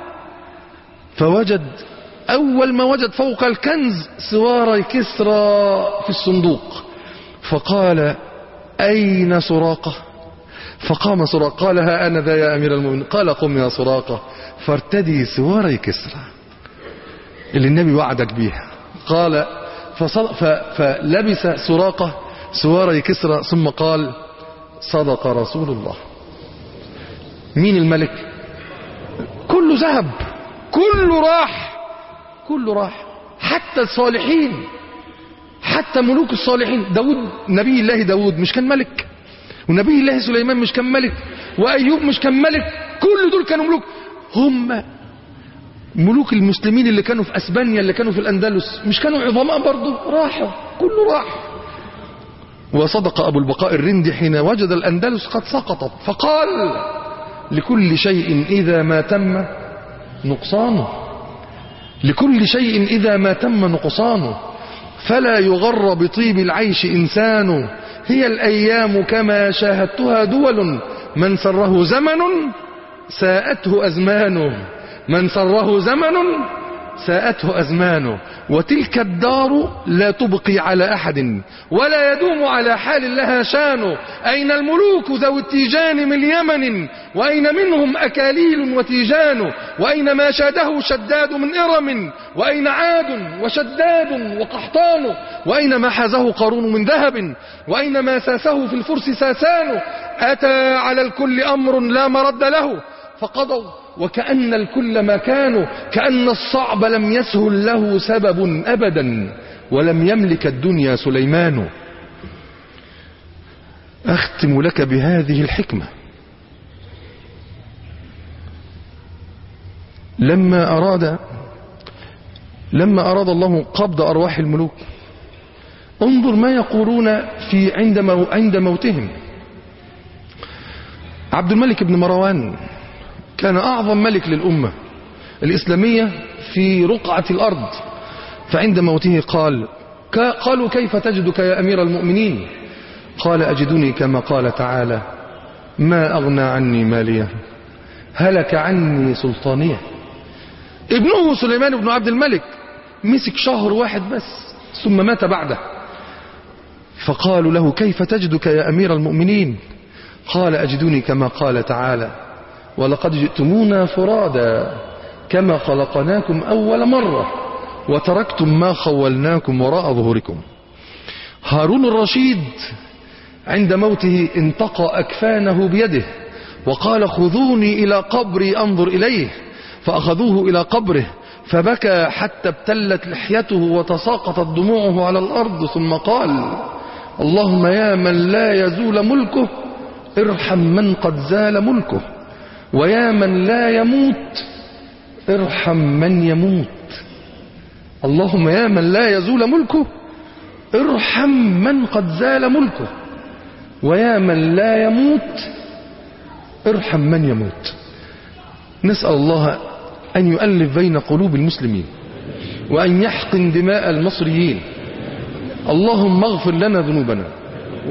فوجد أول ما وجد فوق الكنز سوار كسرى في الصندوق فقال أين سراقة فقام سراقة قال ها أنا ذا يا أمير المؤمنين قال قم يا سراقة فارتدي سوار كسرى اللي النبي وعدك بيها قال فصل ف فلبس سراقة سوار كسرى ثم قال صدق رسول الله مين الملك كله ذهب كله راح كله راح حتى الصالحين حتى ملوك الصالحين داود نبي الله داود مش كان ملك ونبي الله سليمان مش كان ملك وأيوب مش كان ملك كل دول كانوا ملوك هم ملوك المسلمين اللي كانوا في أسبانيا اللي كانوا في الأندلس مش كانوا عظماء برضه راحوا كله راح وصدق أبو البقاء الرندي حين وجد الأندلس قد سقطت فقال لكل شيء إذا ما تم نقصانه لكل شيء إذا ما تم نقصانه فلا يغر بطيب العيش إنسان هي الأيام كما شاهدتها دول من سره زمن ساءته أزمانه من سره زمن ساءته أزمانه وتلك الدار لا تبقي على أحد ولا يدوم على حال لها شان أين الملوك ذو التيجان من اليمن وأين منهم أكاليل وتيجان وأين ما شاده شداد من إرم وأين عاد وشداد وقحطان وأين ما حازه قارون من ذهب وأين ما ساسه في الفرس ساسان أتى على الكل أمر لا مرد له فقضوا وكأن الكل ما كانوا كأن الصعب لم يسهل له سبب أبدا ولم يملك الدنيا سليمان أختم لك بهذه الحكمة لما أراد لما أراد الله قبض أرواح الملوك انظر ما يقولون في عند مو عند موتهم عبد الملك بن مروان كان أعظم ملك للأمة الإسلامية في رقعة الأرض فعند موته قال قالوا كيف تجدك يا أمير المؤمنين قال أجدني كما قال تعالى ما أغنى عني مالية هلك عني سلطانية ابنه سليمان بن عبد الملك مسك شهر واحد بس ثم مات بعده فقالوا له كيف تجدك يا أمير المؤمنين قال أجدني كما قال تعالى ولقد جئتمونا فرادا كما خلقناكم أول مرة وتركتم ما خولناكم وراء ظهوركم هارون الرشيد عند موته انتقى أكفانه بيده وقال خذوني إلى قبري أنظر إليه فأخذوه إلى قبره فبكى حتى ابتلت لحيته وتساقطت دموعه على الأرض ثم قال اللهم يا من لا يزول ملكه ارحم من قد زال ملكه ويا من لا يموت ارحم من يموت اللهم يا من لا يزول ملكه ارحم من قد زال ملكه ويا من لا يموت ارحم من يموت نسأل الله أن يؤلف بين قلوب المسلمين وأن يحقن دماء المصريين اللهم اغفر لنا ذنوبنا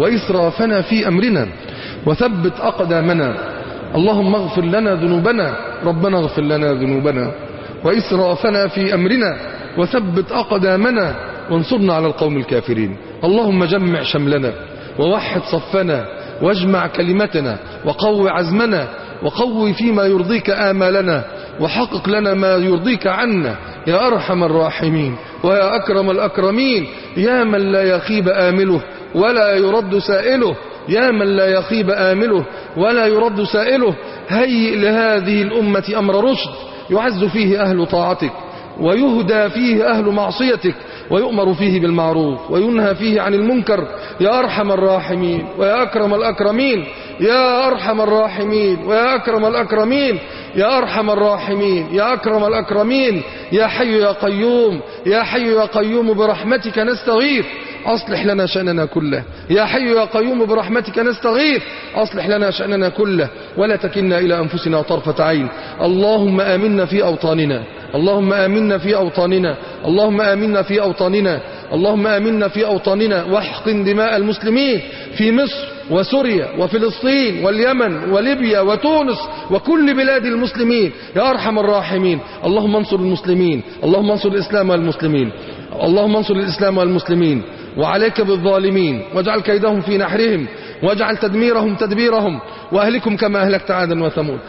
وإسرافنا في أمرنا وثبت أقدامنا اللهم اغفر لنا ذنوبنا ربنا اغفر لنا ذنوبنا وإسرافنا في أمرنا وثبت أقدامنا وانصرنا على القوم الكافرين اللهم جمع شملنا ووحد صفنا واجمع كلمتنا وقو عزمنا وقوي فيما يرضيك آمالنا وحقق لنا ما يرضيك عنا يا أرحم الراحمين ويا أكرم الأكرمين يا من لا يخيب آمله ولا يرد سائله يا من لا يخيب آمله ولا يرد سائله هيئ لهذه الأمة أمر رشد يعز فيه أهل طاعتك ويهدى فيه أهل معصيتك ويؤمر فيه بالمعروف وينهى فيه عن المنكر يا أرحم الراحمين ويا أكرم الأكرمين يا أرحم الراحمين ويا أكرم الأكرمين يا أرحم الراحمين يا أكرم الأكرمين يا حي يا قيوم يا حي يا قيوم برحمتك نستغيث أصلح لنا شأننا كله يا حي يا قيوم برحمتك نستغيث أصلح لنا شأننا كله ولا تكلنا إلى أنفسنا طرفة عين اللهم آمنا في أوطاننا اللهم آمنا في أوطاننا اللهم آمنا في أوطاننا اللهم آمنا في أوطاننا واحقن دماء المسلمين في مصر وسوريا وفلسطين واليمن وليبيا وتونس وكل بلاد المسلمين يا أرحم الراحمين اللهم انصر المسلمين اللهم انصر الإسلام والمسلمين اللهم انصر الإسلام والمسلمين وعليك بالظالمين واجعل كيدهم في نحرهم واجعل تدميرهم تدبيرهم وأهلكم كما أهلكت عادا وثمود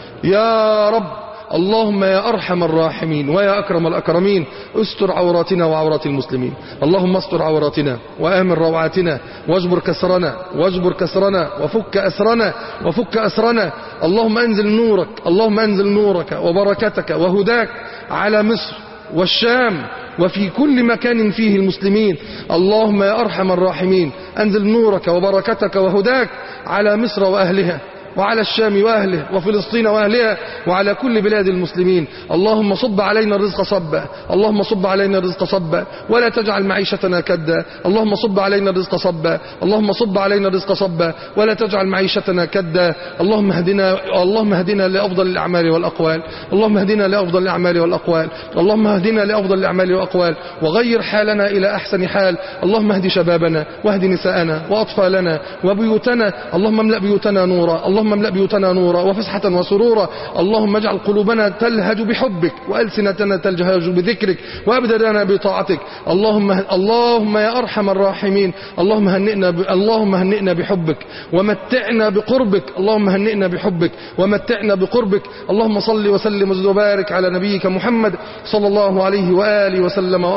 يا رب اللهم يا أرحم الراحمين ويا أكرم الأكرمين استر عوراتنا وعورات المسلمين اللهم استر عوراتنا وآمن روعاتنا واجبر كسرنا واجبر كسرنا وفك أسرنا وفك أسرنا اللهم أنزل نورك اللهم أنزل نورك وبركتك وهداك على مصر والشام وفي كل مكان فيه المسلمين اللهم يا أرحم الراحمين أنزل نورك وبركتك وهداك على مصر وأهلها وعلى الشام وأهله وفلسطين وأهلها وعلى كل بلاد المسلمين اللهم صب علينا الرزق صبا اللهم صب علينا الرزق صبا ولا تجعل معيشتنا كدا اللهم صب علينا الرزق صبا اللهم صب علينا الرزق صبا ولا تجعل معيشتنا كدا اللهم اهدنا اللهم اهدنا لأفضل الأعمال والأقوال اللهم اهدنا لأفضل الأعمال والأقوال اللهم اهدنا لأفضل الأعمال والأقوال وغير حالنا إلى أحسن حال اللهم اهد شبابنا واهد نساءنا وأطفالنا وبيوتنا اللهم املأ بيوتنا نورا اللهم املأ بيوتنا نورا وفسحة وسرورا اللهم اجعل قلوبنا تلهج بحبك وألسنتنا تلهج بذكرك وأبداننا بطاعتك اللهم اللهم يا أرحم الراحمين اللهم هنئنا ب... اللهم هنئنا بحبك ومتعنا بقربك اللهم هنئنا بحبك ومتعنا بقربك اللهم صل وسلم وزد وبارك على نبيك محمد صلى الله عليه وآله وسلم